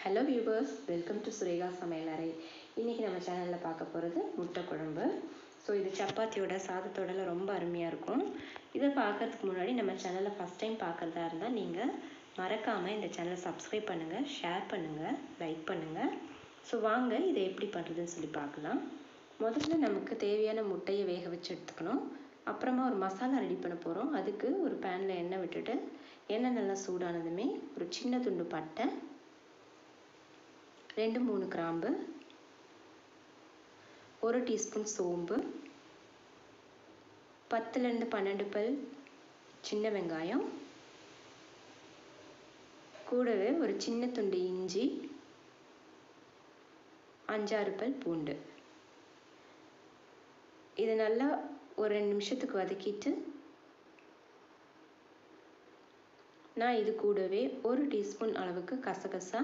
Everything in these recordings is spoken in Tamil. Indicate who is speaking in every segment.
Speaker 1: hello viewers welcome to Sureka சமையலறை இன்றைக்கி நம்ம சேனலில் பார்க்க போகிறது முட்டை குழம்பு ஸோ இது சப்பாத்தியோட சாதத்தோடலாம் ரொம்ப அருமையாக இருக்கும் இதை பார்க்கறதுக்கு முன்னாடி நம்ம சேனலை ஃபஸ்ட் டைம் பார்க்குறதா இருந்தால் நீங்கள் மறக்காமல் இந்த சேனலை சப்ஸ்கிரைப் பண்ணுங்கள் ஷேர் பண்ணுங்கள் லைக் பண்ணுங்கள் ஸோ வாங்க இதை எப்படி பண்ணுறதுன்னு சொல்லி பார்க்கலாம் முதல்ல நமக்கு தேவையான முட்டையை வேக வச்சு எடுத்துக்கணும் அப்புறமா ஒரு மசாலா ரெடி பண்ண போகிறோம் அதுக்கு ஒரு பேனில் எண்ணெய் விட்டுட்டு எண்ணெய் நல்லா சூடானதுமே ஒரு சின்ன துண்டு பட்டை ரெண்டு மூணு கிராம்பு ஒரு டீஸ்பூன் சோம்பு பத்துலேருந்து பன்னெண்டு பல் சின்ன வெங்காயம் கூடவே ஒரு சின்ன துண்டு இஞ்சி அஞ்சாறு பல் பூண்டு இது நல்லா ஒரு ரெண்டு நிமிஷத்துக்கு வதக்கிட்டு நான் இது கூடவே ஒரு டீஸ்பூன் அளவுக்கு கசகசா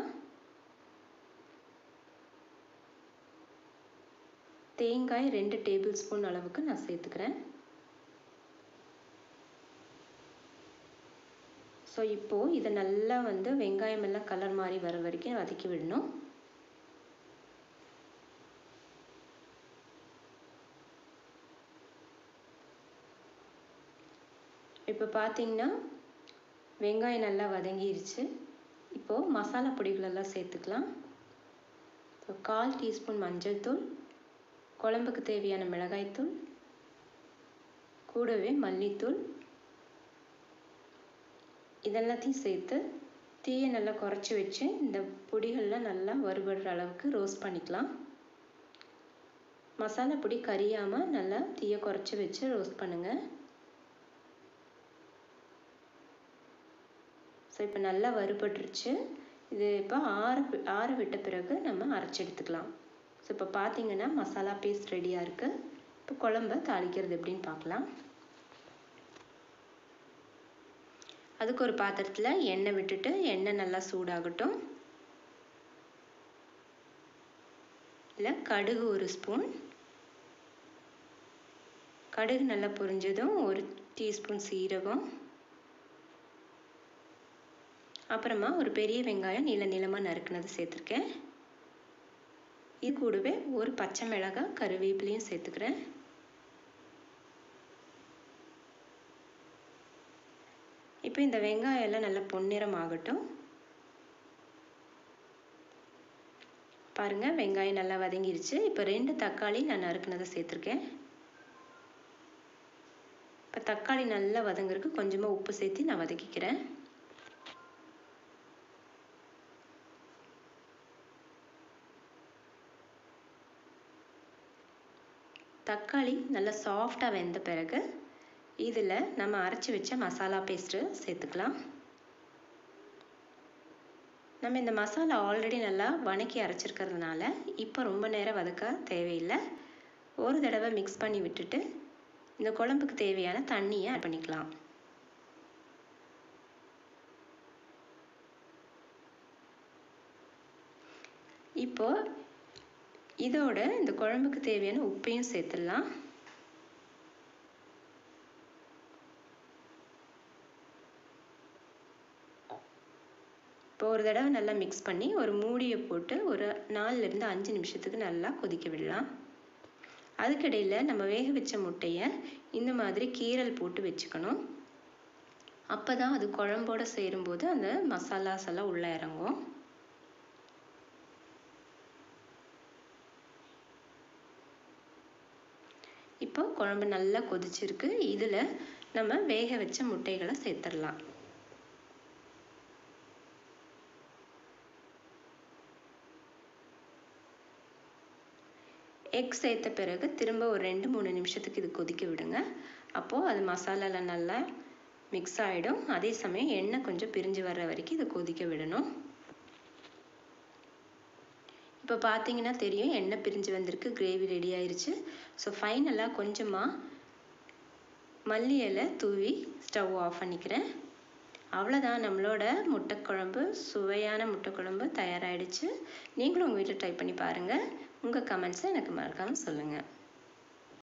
Speaker 1: தேங்காய் ரெண்டு டேபிள் ஸ்பூன் அளவுக்கு நான் சேர்த்துக்கிறேன் ஸோ இப்போது இதை நல்லா வந்து வெங்காயம் எல்லாம் கலர் மாதிரி வர வரைக்கும் வதக்கி விடணும் இப்போ பார்த்தீங்கன்னா வெங்காயம் நல்லா வதங்கிருச்சு இப்போது மசாலா பொடிகளெல்லாம் சேர்த்துக்கலாம் இப்போ கால் டீஸ்பூன் மஞ்சள் தூள் குழம்புக்கு தேவையான மிளகாய்த்தூள் கூடவே மல்லித்தூள் இதெல்லாத்தையும் சேர்த்து தீயை நல்லா குறைச்சி வச்சு இந்த பொடிகள்லாம் நல்லா வறுபடுற அளவுக்கு ரோஸ்ட் பண்ணிக்கலாம் மசாலா பொடி கரியாமல் நல்லா தீயை குறைச்சி வச்சு ரோஸ்ட் பண்ணுங்கள் ஸோ இப்போ நல்லா வறுபட்டுருச்சு இது இப்போ ஆற ஆற விட்ட பிறகு நம்ம அரைச்சி எடுத்துக்கலாம் ஸோ இப்போ பார்த்தீங்கன்னா மசாலா பேஸ்ட் ரெடியாக இருக்குது இப்போ குழம்ப தாளிக்கிறது எப்படின்னு பார்க்கலாம் அதுக்கு ஒரு பாத்திரத்தில் எண்ணெய் விட்டுட்டு எண்ணெய் நல்லா சூடாகட்டும் இல்லை கடுகு ஒரு ஸ்பூன் கடுகு நல்லா பொரிஞ்சதும் ஒரு டீஸ்பூன் சீரகம் அப்புறமா ஒரு பெரிய வெங்காயம் நீள நீளமாக நறுக்குனது சேர்த்துருக்கேன் இது கூடவே ஒரு பச்சை மிளகாய் கருவேப்பிலையும் சேர்த்துக்கிறேன் இப்போ இந்த வெங்காயம் எல்லாம் நல்லா பொன்னிறம் ஆகட்டும் பாருங்கள் வெங்காயம் நல்லா வதங்கிருச்சு இப்போ ரெண்டு தக்காளி நான் நறுக்குனதை சேர்த்துருக்கேன் இப்போ தக்காளி நல்லா வதங்குறதுக்கு கொஞ்சமாக உப்பு சேர்த்து நான் வதக்கிக்கிறேன் தக்காளி நல்லா சாஃப்டாக வெந்த பிறகு இதில் நம்ம அரைச்சி வச்ச மசாலா பேஸ்ட்டு சேர்த்துக்கலாம் நம்ம இந்த மசாலா ஆல்ரெடி நல்லா வணக்கி அரைச்சிருக்கிறதுனால இப்போ ரொம்ப நேரம் வதக்க தேவையில்லை ஒரு தடவை மிக்ஸ் பண்ணி விட்டுட்டு இந்த குழம்புக்கு தேவையான தண்ணியை ஆட் பண்ணிக்கலாம் இப்போ இதோட இந்த குழம்புக்கு தேவையான உப்பையும் சேர்த்துடலாம் இப்போ ஒரு தடவை நல்லா மிக்ஸ் பண்ணி ஒரு மூடியை போட்டு ஒரு நாலுலேருந்து அஞ்சு நிமிஷத்துக்கு நல்லா கொதிக்க விடலாம் அதுக்கிடையில் நம்ம வேக வச்ச முட்டையை இந்த மாதிரி கீரல் போட்டு வச்சுக்கணும் அப்போ தான் அது குழம்போடு சேரும்போது அந்த மசாலாஸ் எல்லாம் உள்ளே இறங்கும் இப்போ குழம்பு நல்லா கொதிச்சிருக்கு இதில் நம்ம வேக வச்ச முட்டைகளை சேர்த்துடலாம் எக் சேர்த்த பிறகு திரும்ப ஒரு ரெண்டு மூணு நிமிஷத்துக்கு இது கொதிக்க விடுங்க அப்போது அது மசாலாவில் நல்லா மிக்ஸ் ஆகிடும் அதே சமயம் எண்ணெய் கொஞ்சம் பிரிஞ்சு வர்ற வரைக்கும் இதை கொதிக்க விடணும் இப்போ பார்த்தீங்கன்னா தெரியும் எண்ணெய் பிரிஞ்சு வந்திருக்கு கிரேவி ரெடி ஆயிடுச்சு ஸோ ஃபைனலாக கொஞ்சமாக மல்லி இலை தூவி ஸ்டவ் ஆஃப் பண்ணிக்கிறேன் அவ்வளோதான் நம்மளோட முட்டைக்குழம்பு சுவையான முட்டைக்குழம்பு தயாராகிடுச்சு நீங்களும் உங்கள் வீட்டில் ட்ரை பண்ணி பாருங்கள் உங்கள் கமெண்ட்ஸை எனக்கு மறக்காமல் சொல்லுங்கள்